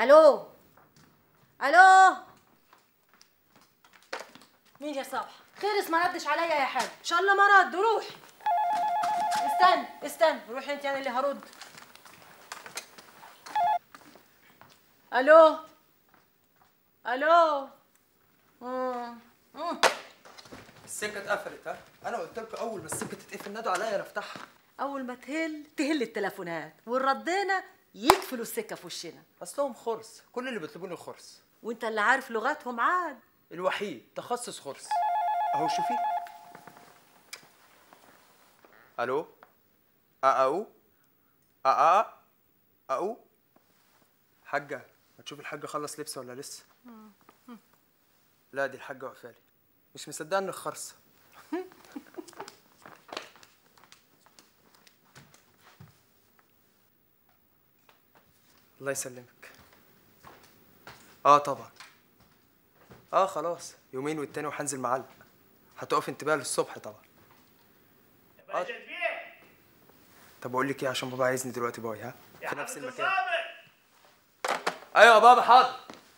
الو الو مين يا صبح خيرس ما ردش عليا يا حاج ان شاء الله ما رد روح استنى استنى روحي انت انا اللي هرد الو الو مم. مم. السكه اتقفلت ها انا قلت لكم اول ما السكه تتقفل نادوا عليا انا افتحها اول ما تهل تهل التليفونات والردينا يقفلوا السكه في وشنا اصلهم خرس كل اللي بيطلبوني خرس وانت اللي عارف لغتهم عاد الوحيد تخصص خرس اهو شوفي الو ااو اه ااو حاجه ما تشوفي الحاجه خلص لبس ولا لسه لا دي الحاجه واقفالي مش مصدقه انك خرصه الله يسلمك اه طبعا اه خلاص يومين والتاني وهنزل معلق هتقف انتباه للصبح طبعا آه. طب اقول لك ايه عشان بابا عايزني دلوقتي باي ها في نفس المكان ايوه يا بابا حاضر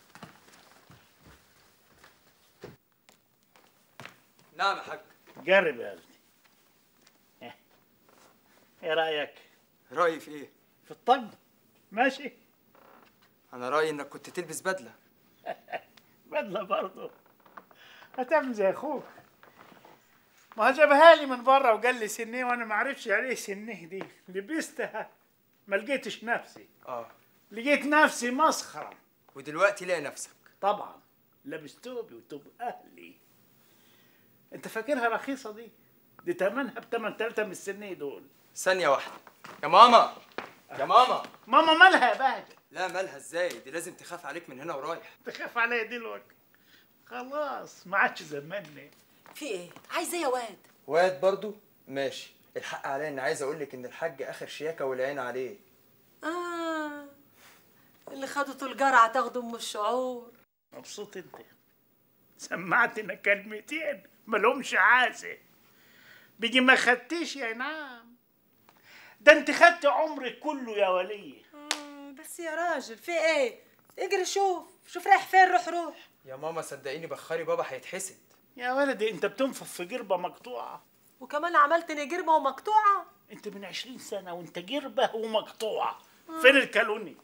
نعم يا حاج جرب يا ابني إيه. ايه رايك رايي في ايه في الطقم ماشي انا رايي انك كنت تلبس بدله بدله برضه هتعمل زي اخوك ما هو جابها لي من بره وقال لي سنيه وانا ما اعرفش يعني ايه سنيه دي لبستها ما لقيتش نفسي اه لقيت نفسي مسخره ودلوقتي لاقي نفسك طبعا لابس توبي وتوب اهلي انت فاكرها رخيصه دي دي تمنها بتمن تلاتة من السنيه دول ثانيه واحده يا ماما يا ماما ماما مالها يا بهجة لا مالها ازاي دي لازم تخاف عليك من هنا ورايح تخاف عليا دلوقتي خلاص ما عادش زمني في ايه عايز ايه يا واد واد برضو ماشي الحق عليا ان عايز اقول لك ان الحاج اخر شياكه والعين عليه اه اللي خدت الجرعه تاخده ام الشعور مبسوط انت سمعتنا كلمتين ملهمش عازة بيجي ما خدتش يا نعم ده انت خدت عمرك كله يا وليه آه، بس يا راجل في ايه اجري شوف شوف رايح فين روح روح يا ماما صدقيني بخاري بابا هيتحسد يا ولدي انت بتنفخ في جربة مقطوعة وكمان عملت نجرمه ومقطوعه انت من عشرين سنة وانت جربة ومقطوعة فين الكالوني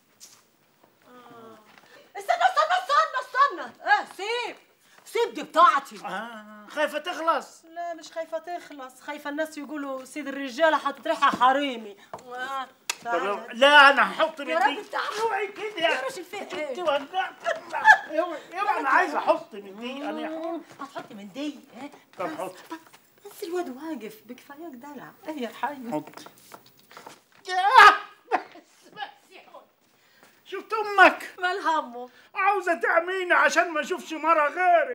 استنى استنى استنى استنى اه سيب سيب دي بتاعتي آه خايفة تخلص لا مش خايفه تخلص خايفه الناس يقولوا سيد الرجاله حتطرحها حريمي آه، طب تعال. لا انا هحط من يا دي راجل تعال. اوعي كده يا راجل في انت ايه وجعت اوعي اوعي انا عايز احط من دي انا مم، هتحطي من دي ايه طب حط بس الواد واقف بكفاياك دلع ايه يا حي حط آه، بس بس يا ولد. شفت امك مال همه عاوزه تعميني عشان ما اشوفش مره غيرك